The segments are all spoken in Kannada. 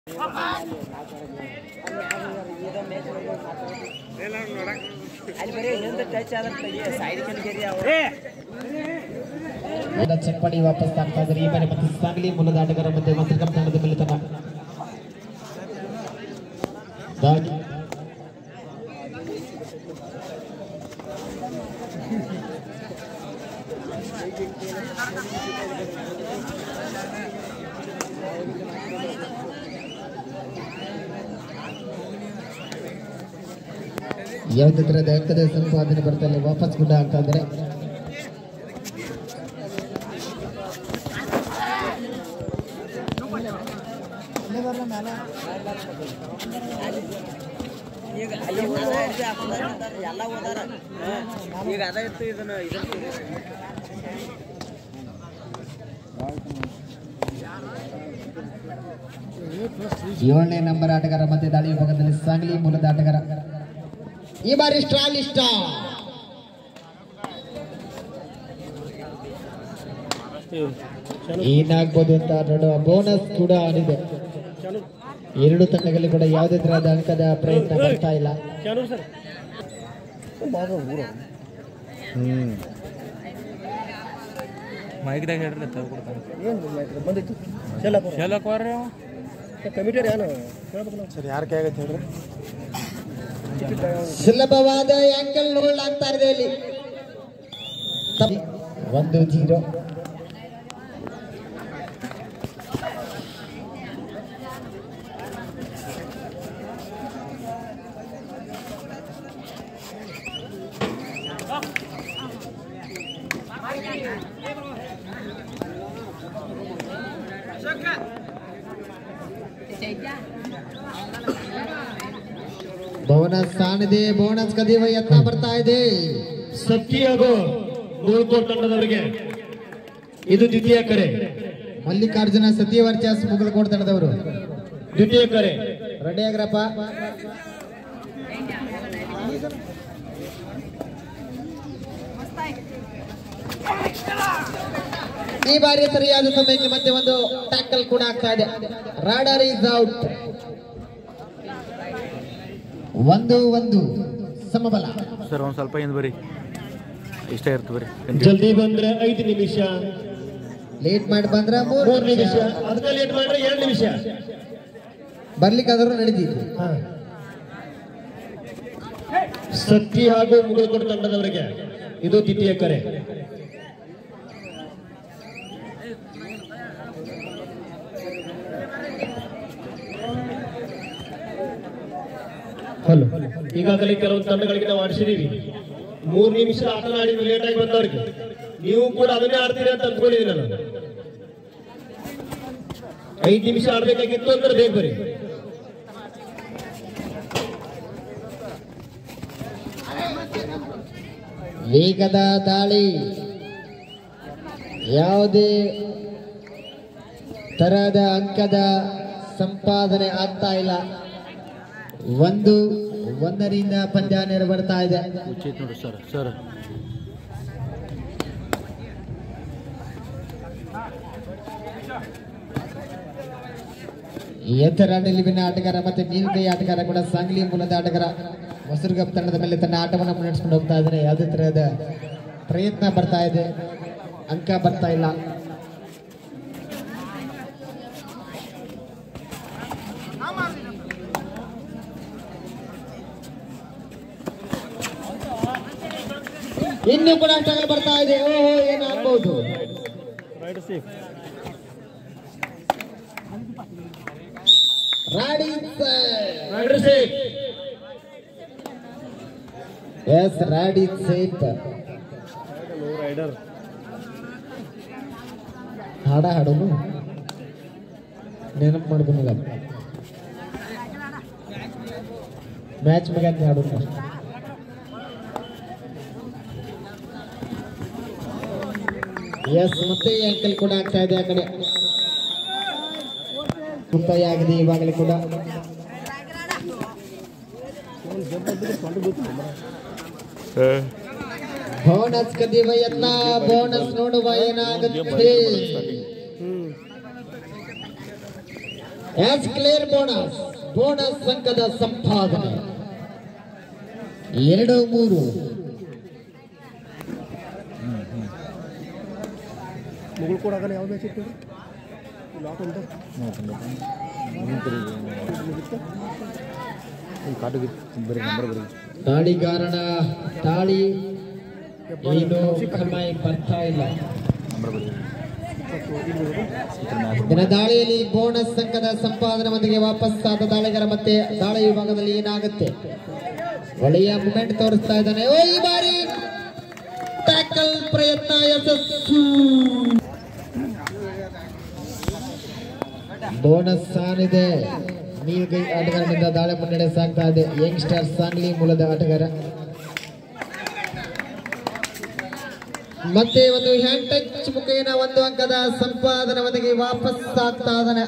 ಅಲ್ಲಿ ಬರೀ ಇನ್ನೊಂದು ಟಚ್ ಆದ್ರೆ ಸೈಡ್ ಕೆಳಗೆ ಎಲ್ಲ ಚಪ್ಪಡಿ ವಾಪಸ್ ಆಗ್ತಾ ಇದ್ದಾರೆ ಈ ಬಾರಿ ಮತ್ತೆ ಸಾಗಲಿ ಮೂಲದ ಆಟಗಾರ ಮತ್ತೆ ಮಂತ್ರಿಕರ ತಂಡದ ಮೇಲೆ ತನ್ನ ದಾಳಿ ಯಾವುದೇ ತರಹದ ಅಂಕದ ಸಂಪಾದನೆ ಬರ್ತಾ ಇಲ್ಲ ವಾಪಸ್ ಕೂಡ ಆಗ್ತಾ ಇದ್ದಾರೆ ಈಗ ಅಲ್ಲಿ ಓದಾರ ಹಿಡ್ದು ಹಾಕ್ಕೊಂಡಾರ ಅಂತಾರ, ಎಲ್ಲ ಓದಾರ ಹಾ. ಈಗ ಅದ ಇತ್ತು ಇದನ್ನ ಇದನ್ನ ಏಳನೇ ನಂಬರ್ ಆಟಗಾರ ಮತ್ತೆ ದಾಳಿ ವಿಭಾಗದಲ್ಲಿ ಸಾಂಗ್ಲಿ ಮೂಲದ ಆಟಗಾರ ಈ ಬಾರಿ ಸ್ಟ್ರಾಲಿಸ್ಟ ಏನಾಗ್ಬೋದು ಅಂತ ನೋಡುವ ಬೋನಸ್ ಕೂಡ ಆಡಿದೆ ಎರಡು ತಂಡಗಳಲ್ಲಿ ಕೂಡ ಯಾವುದೇ ತರಹದ ಅಂಕದ ಪ್ರಯತ್ನ ಬರ್ತಾ ಇಲ್ಲ ಮೈಕ್ದಾಗ ಹೇಳ್ರಿ ತಗೊಡ್ತಾನೆ ಬಂದಿತ್ತು ಹೇಳಕ್ವಾರ ಕಮಿಟಿ ಏನು ಸರ್ ಯಾರ ಕೈ ಆಗತ್ತೆ ಹೇಳ್ರಿ ಸುಲಭವಾದ ಆಂಕಲ್ ಹೋಲ್ಡ್ ಆಗ್ತಾ ಇದೆ ಇಲ್ಲಿ ತಪ್ಪಿ. ಒಂದು ಜೀರೋ ಬೋನಸ್ ಕಾಣಿದೆ ಬೋನಸ್ ಕದಿಯುವ ಯತ್ನ ಬರ್ತಾ ಇದೆ ಸತ್ಯ ಹಾಗೂ ಗೋಲ್ಕೋಟ್ ತಂಡದವರಿಗೆ ಇದು ದ್ವಿತೀಯ ಕರೆ ಮಲ್ಲಿಕಾರ್ಜುನ ಸತ್ಯ ವರ್ಚಸ್ ಮುಗಲಕೋಟ್ ತಂಡದವರು ದ್ವಿತೀಯ ಕರೆ ರೆಡಿ ಆಗ್ರಪ್ಪ ಈ ಬಾರಿ ಸರಿಯಾದ ಸಮಯಕ್ಕೆ ಮತ್ತೆ ಒಂದು ಟ್ಯಾಕಲ್ ಕೂಡ ಆಗ್ತಾ ಇದೆ ರಾಡರ್ ಈಸ್ ಔಟ್ ಒಂದು ಒಂದು ಸಮಬಲ ಸರ್ ಒಂದು ಸ್ವಲ್ಪ ಹಿಂದೆ ಬರ್ರಿ ಇಷ್ಟ ಇರ್ತು ಬರ್ರಿ ಜಲ್ದಿ ಬಂದ್ರೆ ಐದು ನಿಮಿಷ ಲೇಟ್ ಮಾಡಿ ಬಂದ್ರ ಮೂರು ಮೂರು ನಿಮಿಷ ಅದಕ್ಕೆ ಲೇಟ್ ಮಾಡ್ರೆ ಎರಡು ನಿಮಿಷ ಬರ್ಲಿಕ್ಕಾದ್ರೂ ನಡೀತಿತ್ತು ಹಾ. ಸತ್ಯ ಹಾಗೂ ಮುಗಲ್ಕೋಟ್ ತಂಡದವರಿಗೆ ಇದು ದ್ವಿತೀಯ ಕರೆ ಹಲೋ ಈಗಾಗಲೇ ಕೆಲವೊಂದು ತಂಡಗಳಿಗೆ ನಾವು ಆಡಿಸಿದೀವಿ ಮೂರು ನಿಮಿಷ ಆಟ ಆಡಿ ಲೇಟ್ ಆಗಿ ಬಂದವ್ರಿಗೆ ನೀವು ಕೂಡ ಅದನ್ನೇ ಆಡ್ತೀರಿ ಅಂತ ಅನ್ಕೊಂಡಿದ್ದೀನಿ ನಾನು ಐದು ನಿಮಿಷ ಆಡ್ಬೇಕಾಗಿತ್ತು ಅಂದ್ರೆ ಬೇಗ ಬರೀ ವೇಗದ ದಾಳಿ ಯಾವುದೇ ತರಹದ ಅಂಕದ ಸಂಪಾದನೆ ಆಗ್ತಾ ಇಲ್ಲ ಒಂದು ಒಂದರಿಂದ ಪಂದ್ಯ ನೆರ ಬರ್ತಾ ಇದೆ ಉಚಿತ ನೋಡ್ರಿ ಸರ್ ಸರ್ ಎತ್ತರ ನಿಲುವಿನ ಆಟಗಾರ ಮತ್ತೆ ಮೀನುಕೈ ಆಟಗಾರ ಕೂಡ ಸಾಂಗ್ಲಿ ಮೂಲದ ಆಟಗಾರ ಹೊಸರುಗಪ್ ತಂಡದ ಮೇಲೆ ತನ್ನ ಆಟವನ್ನು ಮುನ್ನಡೆಸ್ಕೊಂಡು ಹೋಗ್ತಾ ಇದ್ದಾರೆ ಯಾವುದೇ ತರಹದ ಪ್ರಯತ್ನ ಬರ್ತಾ ಇದೆ ಅಂಕ ಬರ್ತಾ ಇಲ್ಲ ಇನ್ನು ಕೂಡ ಆಟಗಳು ಬರ್ತಾ ಇದೆ ಓಹೋ ಏನಾಗಬಹುದು ರಾಡಿ ಮಾಡ್ರಿ ಸೇಫ್ ಎಸ್ ರಾಡಿ ಸೇಫ್ ಹಾಡ ಹಾಡೋನು ನೆನಪು ಮಾಡ್ಕೊನಿಲ್ಲ ಮ್ಯಾಚ್ ಮ್ಯಾಗ ಹಾಡೋನು ಎಸ್ ಮತ್ತೆ ಈ ಅಂಕಲ್ ಕೂಡ ಆಗ್ತಾ ಇದೆ ಆ ಕಡೆ ಮುಕ್ತಾಯ ಆಗಿದೆ ಇವಾಗಲೇ ಕೂಡ ಬೋನಸ್ ಕದಿಯುವ ಯತ್ನ ಬೋನಸ್ ನೋಡುವ ಏನಾಗುತ್ತೆ ಆಸ್ ಕ್ಲಿಯರ್ ಬೋನಸ್ ಬೋನಸ್ ಅಂಕದ ಸಂಪಾದನೆ ಎರಡು ಮೂರು ಮುಗುಳು ಕೂಡ ಆಗಲ್ಲ ಯಾವ್ದು ಮ್ಯಾಚ್ ಇತ್ತು ಲಾಟ್ ಉಂಟು ಕಾಟಿಗೆ ಬರೀ ನಂಬರ್ ಬರೀ ತಾಳಿಗಾರನ ತಾಳಿ ಏನು ಕಮಾಯಿ ಬರ್ತಾ ಇಲ್ಲ ನಂಬರ್ ಬರೀ ದಿನ ದಾಳಿಯಲ್ಲಿ ಬೋನಸ್ ಅಂಕದ ಸಂಪಾದನೆ ಮಂದಿಗೆ ವಾಪಸ್ ಆದ ದಾಳಿಗಾರ ಮತ್ತೆ ದಾಳಿ ವಿಭಾಗದಲ್ಲಿ ಏನಾಗುತ್ತೆ ಒಳ್ಳೆಯ ಮೂಮೆಂಟ್ ತೋರಿಸ್ತಾ ಇದ್ದಾನೆ ಓ ಈ ಬಾರಿ ಟ್ಯಾಕಲ್ ಪ್ರಯತ್ನ ಯಶಸ್ಸು ಬೋನಸ್ ಸಾನಿದೆ ನೀಲ್ಗೈ ಆಟಗಾರನಿಂದ ದಾಳಿ ಮುನ್ನಡೆ ಸಾಗ್ತಾ ಇದೆ ಯಂಗ್ಸ್ಟರ್ ಸಾಂಗ್ಲಿ ಮೂಲದ ಆಟಗಾರ ಮತ್ತೆ ಒಂದು ಹ್ಯಾಂಡ್ ಟಚ್ ಮುಖೇನ ಒಂದು ಅಂಕದ ಸಂಪಾದನೆ ಒದಗಿ ವಾಪಸ್ ಆಗ್ತಾ ಇದ್ದಾನೆ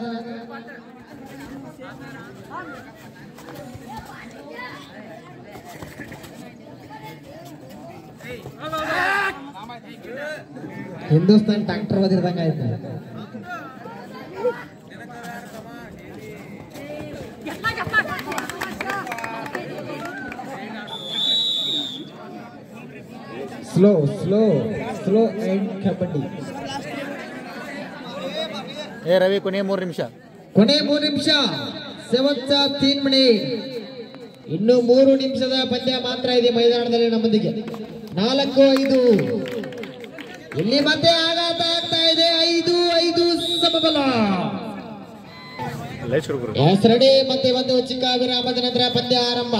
ಹಿಂದೂಸ್ತಾನ್ ಟ್ರಾಕ್ಟರ್ ಬದಿರ್ದಂಗ ಆಯ್ತು slow slow slow and kabaddi ಏ ರವಿ ಕೊನೆಯ ಮೂರು ನಿಮಿಷ ಕೊನೆ ಮೂರು ನಿಮಿಷ ಸೆವೆಂತ್ ತೀನ್ ಮಿನಿಟ್ ಇನ್ನು ಮೂರು ನಿಮಿಷದ ಪಂದ್ಯ ಮಾತ್ರ ಇದೆ ಮೈದಾನದಲ್ಲಿ ನಮ್ಮೊಂದಿಗೆ ನಾಲ್ಕು ಐದು ಇಲ್ಲಿ ಮತ್ತೆ ಆಘಾತ ಆಗ್ತಾ ಇದೆ ಐದು ಐದು ಸಮಬಲ ಲೈಟ್ ಹುಡುಗರು ಎಸ್ ರೆಡಿ ಮತ್ತೆ ಒಂದು ಚಿಕ್ಕ ವಿರಾಮದ ನಂತರ ಪಂದ್ಯ ಆರಂಭ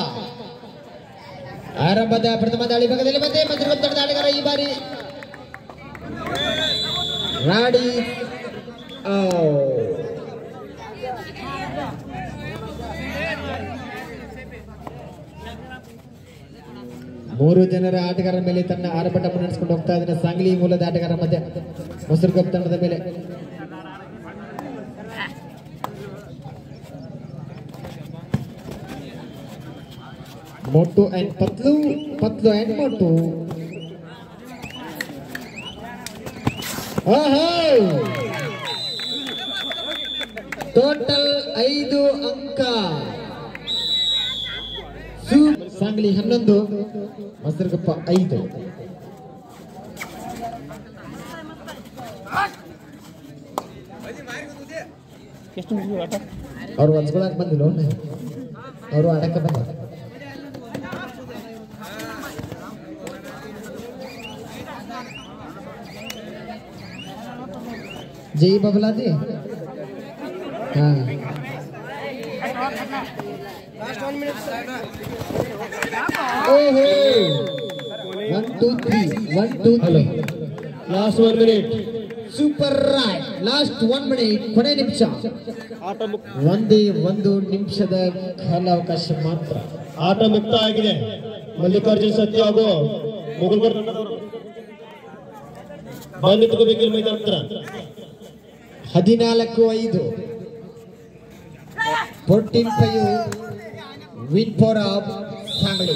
ಆರಂಭದ ಪ್ರಥಮ ದಾಳಿ ಭಾಗದಲ್ಲಿ ಮತ್ತೆ ಮಂತ್ರಿವಂತ ದಾಳಿಗಾರ ಈ ಬಾರಿ ರಾಡಿ ಔ. ಮೂರು ಜನರ ಆಟಗಾರರ ಮೇಲೆ ತನ್ನ ಆರ್ಭಟ ಮುನ್ನಡೆಸಿಕೊಂಡು ಹೋಗ್ತಾ ಇದ್ದಾನೆ ಸಾಂಗ್ಲಿ ಮೂಲದ ಆಟಗಾರ ಮಧ್ಯೆ ಮೊಸರುಗಪ್ ತಂಡದ ಮೇಲೆ Motu and Patlu Patlu and Motu total ಐದು ಅಂಕ ಸೂ- ಸಾಂಗ್ಲಿ ಹನ್ನೊಂದು ಮಸರ್ಗಪ್ಪ ಐದು ಎಷ್ಟು ನಿಮಿಷ ಆಟ ಅವ್ರು ಹೊಲ್ಸ್ಕೊಳಕ್ ಬಂದಿಲ್ಲ ಅವರು ಆಡಕ್ಕೆ ಬಂದ ಜೈ ಬಬಲಾದಿ ಹಾ ಓಹೋ one two three one two three last one minute super right last one minute ಕೊನೆ ನಿಮಿಷ ಆಟ ಮುಕ್ ಒಂದೇ ಒಂದು ನಿಮಿಷದ ಕಾಲಾವಕಾಶ ಮಾತ್ರ ಆಟ ಮುಕ್ತ ಆಗಿದೆ ಮಲ್ಲಿಕಾರ್ಜುನ್ ಸತ್ಯ ಹಾಗೂ ಮುಗುಲ್ಬರ್ ತಂಡದವರು ಬಂದು ನಿಂತ್ಕೋಬೇಕಿಲ್ಲ ಮೈದಾನ ಹತ್ರ ಹದಿನಾಲ್ಕು ಐದು fourteen five win for of Sangli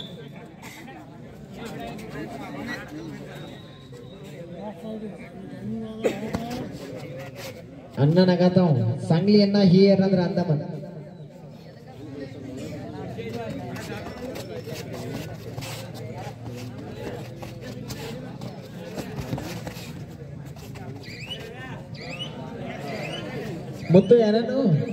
ಅನ್ನ ನಗಾತಾವ್ ಸಾಂಗ್ಲಿ ಅನ್ನ ಹಿಯರ್ ಅಂದ್ರ ಅಂದಮನ್ ಮುತ್ತು ಯಾರನು